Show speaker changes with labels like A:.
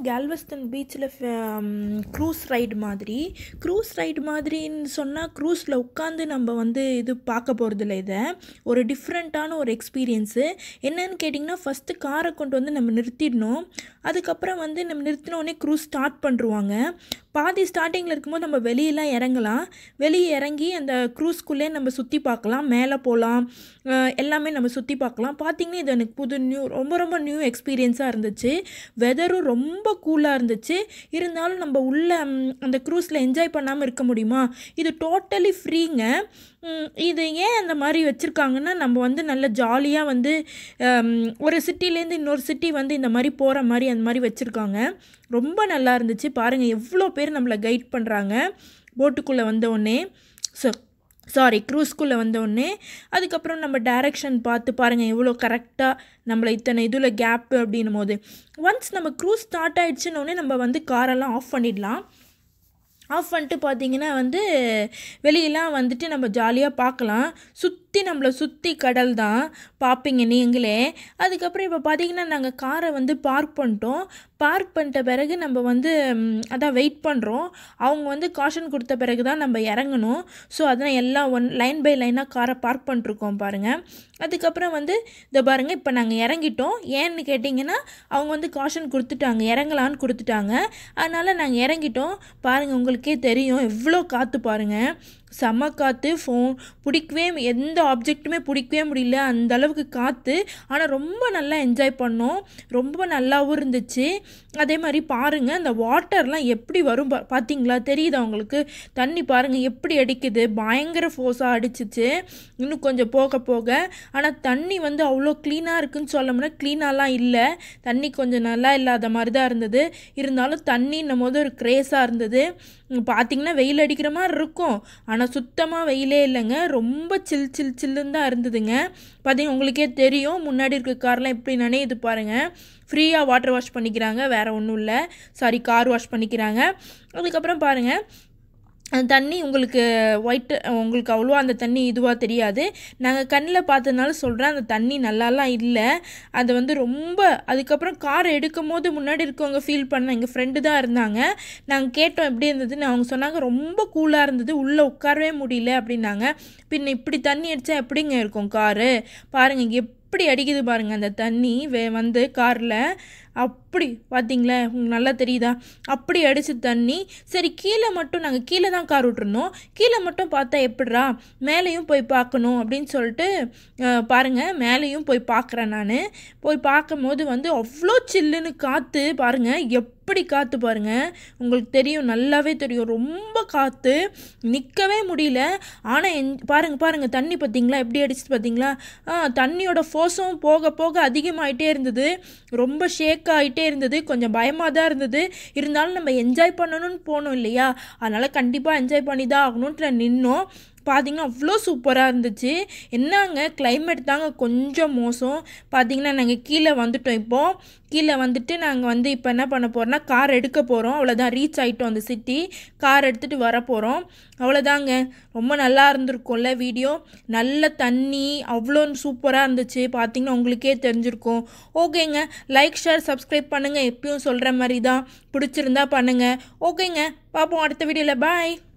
A: கேல்வஸ்டன் பீச்சில் cruise ride மாதிரி cruise ride மாதிரின்னு சொன்னால் க்ரூஸில் உட்காந்து நம்ம வந்து இது பார்க்க போகிறதில்ல இதை ஒரு டிஃப்ரெண்ட்டான ஒரு எக்ஸ்பீரியன்ஸு என்னன்னு கேட்டிங்கன்னா ஃபஸ்ட்டு காரை கொண்டு வந்து நம்ம நிறுத்திடணும் அதுக்கப்புறம் வந்து நம்ம நிறுத்தினோடனே க்ரூஸ் ஸ்டார்ட் பண்ணுருவாங்க பாதி ஸ்டார்டிங்கில் இருக்கும்போது நம்ம வெளியெல்லாம் இறங்கலாம் வெளியே இறங்கி அந்த க்ரூஸ்குள்ளே நம்ம சுற்றி பார்க்கலாம் மேலே போகலாம் எல்லாமே நம்ம சுற்றி பார்க்கலாம் பார்த்திங்கன்னா இது எனக்கு புது நியூ ரொம்ப ரொம்ப நியூ எக்ஸ்பீரியன்ஸாக இருந்துச்சு வெதரும் ரொம்ப கூலாக இருந்துச்சு இருந்தாலும் நம்ம உள்ள ம், அந்த க்ரூஸில் என்ஜாய் பண்ணாமல் இருக்க முடியுமா இது டோட்டலி ஃப்ரீங்க ம், இது ஏன் அந்த மாதிரி வச்சுருக்காங்கன்னா நம்ம வந்து நல்ல ஜாலியாக வந்து ஹம், ஒரு சிட்டிலேருந்து இன்னொரு சிட்டி வந்து இந்த மாதிரி போகிற மாதிரி அந்த மாதிரி வச்சுருக்காங்க ரொம்ப நல்லா இருந்துச்சு பாருங்கள் எவ்வளோ பேர் நம்மளை கைட் பண்ணுறாங்க போட்டுக்குள்ளே வந்த உடனே ஸோ சாரி க்ரூஸ்குள்ளே வந்தோடனே அதுக்கப்புறம் நம்ம டைரக்ஷன் பார்த்து பாருங்கள் எவ்வளோ கரெக்டாக நம்மளை இத்தனை இதில் கேப்பு அப்படின்னும் போது ஒன்ஸ் நம்ம க்ரூஸ் ஸ்டார்ட் ஆயிடுச்சுன்னொடனே நம்ம வந்து காரெல்லாம் ஆஃப் பண்ணிடலாம் ஆஃப் பண்ணிட்டு பார்த்தீங்கன்னா வந்து வெளியெல்லாம் வந்துட்டு நம்ம ஜாலியாக பார்க்கலாம் சுற்றி நம்மளை சுற்றி கடல் தான் பார்ப்பீங்க நீங்களே அதுக்கப்புறம் இப்போ பார்த்தீங்கன்னா நாங்கள் காரை வந்து பார்க் பண்ணிட்டோம் பார்க் பண்ணிட்ட பிறகு நம்ம வந்து ம், அதான் வெயிட் பண்ணுறோம் அவங்க வந்து காஷன் கொடுத்த பிறகு தான் நம்ம இறங்கணும் ஸோ அதான் எல்லாம் ஒன் லைன் பை லைனாக காரை பார்க் பண்ணிருக்கோம் பாருங்கள் அதுக்கப்புறம் வந்து இந்த பாருங்கள் இப்போ நாங்கள் இறங்கிட்டோம் ஏன்னு கேட்டிங்கன்னா அவங்க வந்து காஷன் கொடுத்துட்டாங்க இறங்கலான்னு கொடுத்துட்டாங்க அதனால் நாங்கள் இறங்கிட்டோம் பாருங்கள் உங்களுக்கே தெரியும் எவ்வளோ காற்று பாருங்கள் செம காற்று ஃபோன் பிடிக்கவே எந்த ஆப்ஜெக்ட்டுமே பிடிக்கவே முடியல அந்த அளவுக்கு காற்று ஆனால் ரொம்ப நல்லா என்ஜாய் பண்ணோம் ரொம்ப நல்லாவும் இருந்துச்சு அதே மாதிரி பாருங்கள் அந்த வாட்டர்லாம் எப்படி வரும் பா பார்த்தீங்களா தெரியுதா உங்களுக்கு தண்ணி பாருங்கள் எப்படி அடிக்குது பயங்கர ஃபோர்ஸாக அடிச்சிச்சு இன்னும் கொஞ்சம் போக போக ஆனால் தண்ணி வந்து அவ்வளோ க்ளீனாக இருக்குன்னு சொல்ல முடியாது க்ளீனாலாம் இல்லை தண்ணி கொஞ்சம் நல்லா இல்லாத மாதிரி தான் இருந்தது இருந்தாலும் தண்ணின்னும் போது ஒரு க்ரேஸாக இருந்தது உம், பார்த்தீங்கன்னா வெயில் அடிக்கிற மாதிரி இருக்கும் ஆனால் சுத்தமாக வெயிலே இல்லைங்க ரொம்ப சில் சில் சில்லுன்னு தான் இருந்ததுங்க பார்த்தீங்கன்னா உங்களுக்கே தெரியும் முன்னாடி இருக்க கார்லாம் எப்படி நனையுது பாருங்கள் ஃப்ரீயாக வாட்டர் வாஷ் பண்ணிக்கிறாங்க வேறு ஒன்றும் இல்லை சாரி கார் வாஷ் பண்ணிக்கிறாங்க அதுக்கப்புறம் பாருங்கள் அந்த தண்ணி உங்களுக்கு ஒயிட்டு உங்களுக்கு அவ்வளோ அந்த தண்ணி இதுவாக தெரியாது நாங்கள் கண்ணில் பார்த்ததுனால சொல்கிறேன் அந்த தண்ணி நல்லாலாம் இல்லை அது வந்து ரொம்ப அதுக்கப்புறம் கார் எடுக்கும் போது முன்னாடி இருக்கவங்க ஃபீல் பண்ண எங்கள் ஃப்ரெண்டு தான் இருந்தாங்க நாங்கள் கேட்டோம் எப்படி இருந்ததுன்னு அவங்க சொன்னாங்க ரொம்ப கூலாக இருந்தது உள்ளே உட்காரவே முடியல அப்படின்னாங்க பின்ன இப்படி தண்ணி அடித்தா எப்படிங்க இருக்கும் காரு பாருங்கள் இங்கே எப்படி அடிக்குது பாருங்கள் அந்த தண்ணி வே வந்து காரில் அப்படி பார்த்தீங்களா உங்களுக்கு நல்லா தெரியுதா அப்படி அடிச்சு தண்ணி சரி கீழே மட்டும் நாங்கள் கீழே தான் கார் விட்டுருந்தோம் கீழே மட்டும் பார்த்தா எப்படிரா மேலேயும் போய் பார்க்கணும் அப்படின்னு சொல்லிட்டு அஹ், பாருங்க மேலேயும் போய் பார்க்குறேன் நான் போய் பார்க்கும்போது வந்து அவ்வளோ சில்லுன்னு காற்று பாருங்க எப்படி காற்று பாருங்க உங்களுக்கு தெரியும் நல்லாவே தெரியும் ரொம்ப காற்று நிற்கவே முடியல ஆனால் என் பாருங்க பாருங்க தண்ணி பார்த்தீங்களா எப்படி அடிச்சுட்டு பார்த்தீங்களா ஆ தண்ணியோட ஃபோர்ஸும் போக போக அதிகமாயிட்டே இருந்தது ரொம்ப ஷேக் ஆகிட்டே இருந்தது கொஞ்சம் பயமாக தான் இருந்தது இருந்தாலும் நம்ம என்ஜாய் பண்ணணும்னு போனோம் இல்லையா அதனால் கண்டிப்பாக என்ஜாய் பண்ணி தான் ஆகணுன்ட்டு நான் நின்னோம் பார்த்தீங்கன்னா அவ்வளோ சூப்பராக இருந்துச்சு என்னங்க climate தாங்க கொஞ்சம் மோசம் பார்த்தீங்கன்னா நாங்கள் கீழே வந்துட்டோம் இப்போது கீழே வந்துட்டு நாங்கள் வந்து இப்போ என்ன பண்ண போகிறோம்னா கார் எடுக்க போகிறோம் அவ்வளோதான் ரீச் ஆகிட்டோம் அந்த சிட்டி கார் எடுத்துகிட்டு வர போகிறோம் அவ்வளோதாங்க ரொம்ப நல்லா இருந்திருக்கும்ல வீடியோ நல்ல தண்ணி அவ்வளோ சூப்பராக இருந்துச்சு பார்த்தீங்கன்னா உங்களுக்கே தெரிஞ்சிருக்கும் ஓகேங்க லைக் ஷேர் சப்ஸ்கிரைப் பண்ணுங்கள் எப்பயும் சொல்கிற மாதிரி தான் பிடிச்சிருந்தா பண்ணுங்கள் ஓகேங்க பார்ப்போம் அடுத்த வீடியோவில் பாய்